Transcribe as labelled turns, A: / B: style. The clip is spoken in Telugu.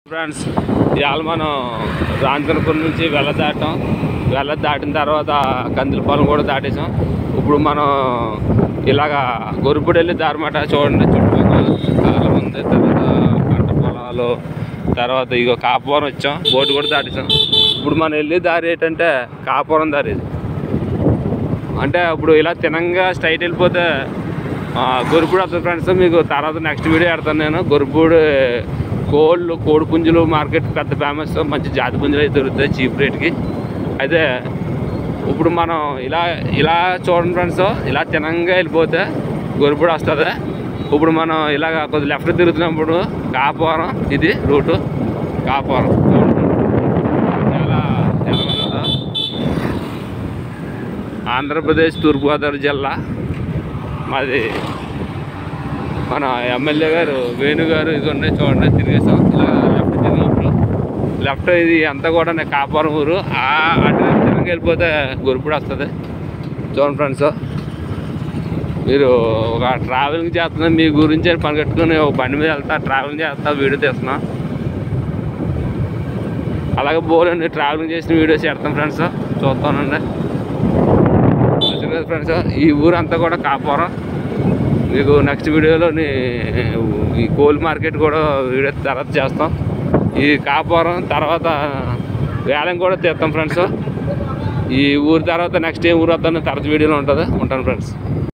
A: ఫ్రెండ్స్ ఇవాళ మనం రాంచనపురం నుంచి వెళ్ళ దాటాం వెళ్ళ దాటిన తర్వాత కందులపాలెం కూడా దాటేసాం ఇప్పుడు మనం ఇలాగా గొరుపుడు వెళ్ళి దారిమాట చూడండి చుట్టుపక్కల చాలా ఉంది తర్వాత పంట పొలాలు తర్వాత ఇగో కాపురం వచ్చాం బోటు కూడా దాటేసాం ఇప్పుడు మనం వెళ్ళే దారి ఏంటంటే కాపురం దారి ఇది అంటే ఇప్పుడు ఇలా తినంగా స్ట్రైట్ వెళ్ళిపోతే ఆ, గొరుపుడు వస్తుంది ఫ్రెండ్స్ మీకు తర్వాత నెక్స్ట్ వీడియో పెడతాను నేను గొరుపుడు కోళ్ళు కోడి పుంజులు మార్కెట్ పెద్ద ఫేమస్ మంచి జాతి పుంజులు అయితే దొరుకుతాయి చీప్ రేట్కి అయితే ఇప్పుడు మనం ఇలా ఇలా చూడండి ఫ్రెండ్స్ ఇలా తినంగా వెళ్ళిపోతే గొరుపుడు వస్తుంది ఇప్పుడు మనం ఇలాగ కొద్ది లెఫ్ట్ తిరుగుతున్నప్పుడు కాపురం ఇది రూటు కాపురం చాలా చాలా బాగుంది. ఆంధ్రప్రదేశ్ తూర్పుగోదావరి జిల్లా మాది మన ఎమ్మెల్యే గారు వేణు గారు ఇది ఉన్నాయి చూడండి తిరిగేసాం ఇలా లెఫ్ట్ తిరిగినప్పుడు లెఫ్ట్ ఇది అంతా కూడా నేను కాపురం ఊరు ఆ అటు తిరిగి వెళ్ళిపోతే గురుపుడు వస్తుంది చూడండి ఫ్రెండ్స్ మీరు ఒక ట్రావెలింగ్ చేస్తున్నా మీ గురించి పని కట్టుకుని ఒక బండి మీద వెళ్తా ట్రావెలింగ్ చేస్తా వీడియో తీస్తున్నా అలాగే బోలండి ట్రావెలింగ్ చేసిన వీడియోస్ పెడతాం ఫ్రెండ్స్ చూస్తానండి చూసారు కదా ఫ్రెండ్స్ ఈ ఊరంతా కూడా కాపురం మీకు నెక్స్ట్ వీడియోలో ఈ కోల్ మార్కెట్ కూడా వీడియో తర్వాత చేస్తాం ఈ కాపురం తర్వాత వేలం కూడా తీస్తాం ఫ్రెండ్స్ ఈ ఊరు తర్వాత నెక్స్ట్ ఏ ఊరు వద్దాను తర్వాత వీడియోలో ఉంటుంది ఉంటాను ఫ్రెండ్స్